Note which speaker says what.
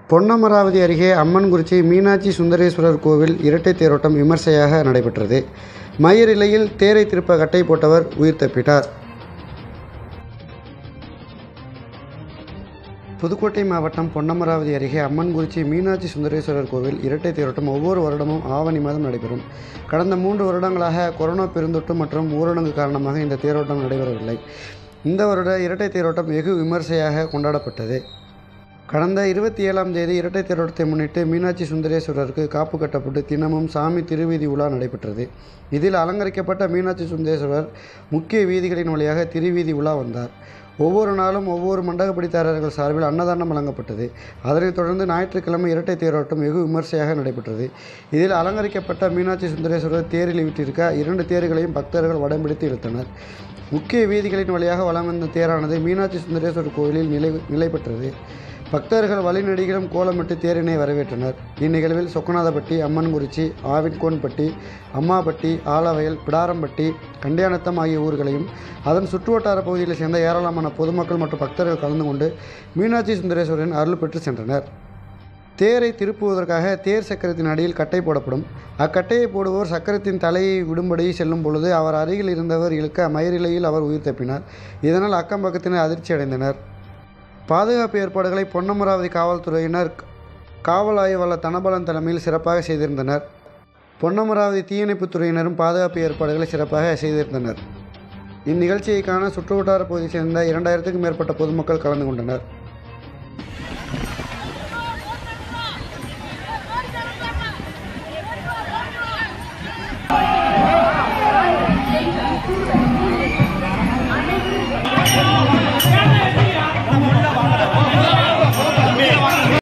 Speaker 1: பொன்னமராவதி அருகே அம்மன்குறிச்சி மீனாட்சி சுந்தரேஸ்வரர் கோவில் இரட்டை தேரோட்டம் விமர்சையாக நடைபெற்றது மயிரிழையில் தேரை திருப்ப கட்டை போட்டவர் உயிர் தப்பிட்டார் புதுக்கோட்டை மாவட்டம் பொன்னமராவதி அருகே அம்மன்குறிச்சி மீனாட்சி சுந்தரேஸ்வரர் கோவில் இரட்டை தேரோட்டம் ஒவ்வொரு வருடமும் ஆவணி மாதம் நடைபெறும் கடந்த மூன்று வருடங்களாக கொரோனா பெருந்தொற்று மற்றும் ஊரடங்கு காரணமாக இந்த தேரோட்டம் நடைபெறவில்லை இந்த வருட இரட்டை தேரோட்டம் வெகு விமர்சையாக கொண்டாடப்பட்டது கடந்த இருபத்தி ஏழாம் தேதி இரட்டை தேரோட்டத்தை முன்னிட்டு மீனாட்சி சுந்தரேஸ்வரருக்கு காப்பு கட்டப்பட்டு தினமும் சாமி திருவீதி உலா நடைபெற்றது இதில் அலங்கரிக்கப்பட்ட மீனாட்சி சுந்தரேஸ்வரர் முக்கிய வீதிகளின் வழியாக திருவீதி உலா வந்தார் ஒவ்வொரு நாளும் ஒவ்வொரு மண்டகப்படித்தாரர்கள் சார்பில் அன்னதானம் வழங்கப்பட்டது அதனைத் தொடர்ந்து ஞாயிற்றுக்கிழமை இரட்டை தேரோட்டம் வெகு விமர்சையாக நடைபெற்றது இதில் அலங்கரிக்கப்பட்ட மீனாட்சி சுந்தரேஸ்வரர் தேரில் விட்டிருக்க இரண்டு தேர்களையும் பக்தர்கள் வடம்பிடித்து இழுத்தனர் முக்கிய வீதிகளின் வழியாக வலம் வந்த தேரானது மீனாட்சி சுந்தரேஸ்வரர் கோயிலில் நிலை நிலை பெற்றது பக்தர்கள் வழிநெடுகிலும் கோலமிட்டு தேரினை வரவேற்றனர் இந்நிகழ்வில் சொக்கநாதப்பட்டி அம்மன்குறிச்சி ஆவின்கோன்பட்டி அம்மாப்பட்டி ஆலவயல் பிடாரம்பட்டி கண்டியானத்தம் ஆகிய ஊர்களையும் அதன் சுற்றுவட்டார பகுதிகளைச் சேர்ந்த ஏராளமான பொதுமக்கள் மற்றும் பக்தர்கள் கலந்து கொண்டு மீனாட்சி சுந்தரேஸ்வரரின் அருள் பெற்று சென்றனர் தேரை திருப்புவதற்காக தேர் சக்கரத்தின் அடியில் கட்டை போடப்படும் அக்கட்டையை போடுவோர் சக்கரத்தின் தலையை விடும்படி செல்லும் பொழுது அவர் அருகில் இருந்தவர் இழுக்க மயிரிழையில் அவர் உயிர் தப்பினார் இதனால் அக்கம் பக்கத்தினர் அதிர்ச்சி அடைந்தனர் பாதுகாப்பு ஏற்பாடுகளை பொன்னமராவதி காவல்துறையினர் காவல் ஆய்வாளர் தனபலன் தலைமையில் சிறப்பாக செய்திருந்தனர் பொன்னமராவதி தீயணைப்புத் துறையினரும் பாதுகாப்பு ஏற்பாடுகளை சிறப்பாக செய்திருந்தனர் இந்நிகழ்ச்சியை காண சுற்றுவட்டார பகுதியைச் சேர்ந்த இரண்டாயிரத்துக்கும் மேற்பட்ட பொதுமக்கள் கலந்து கொண்டனர்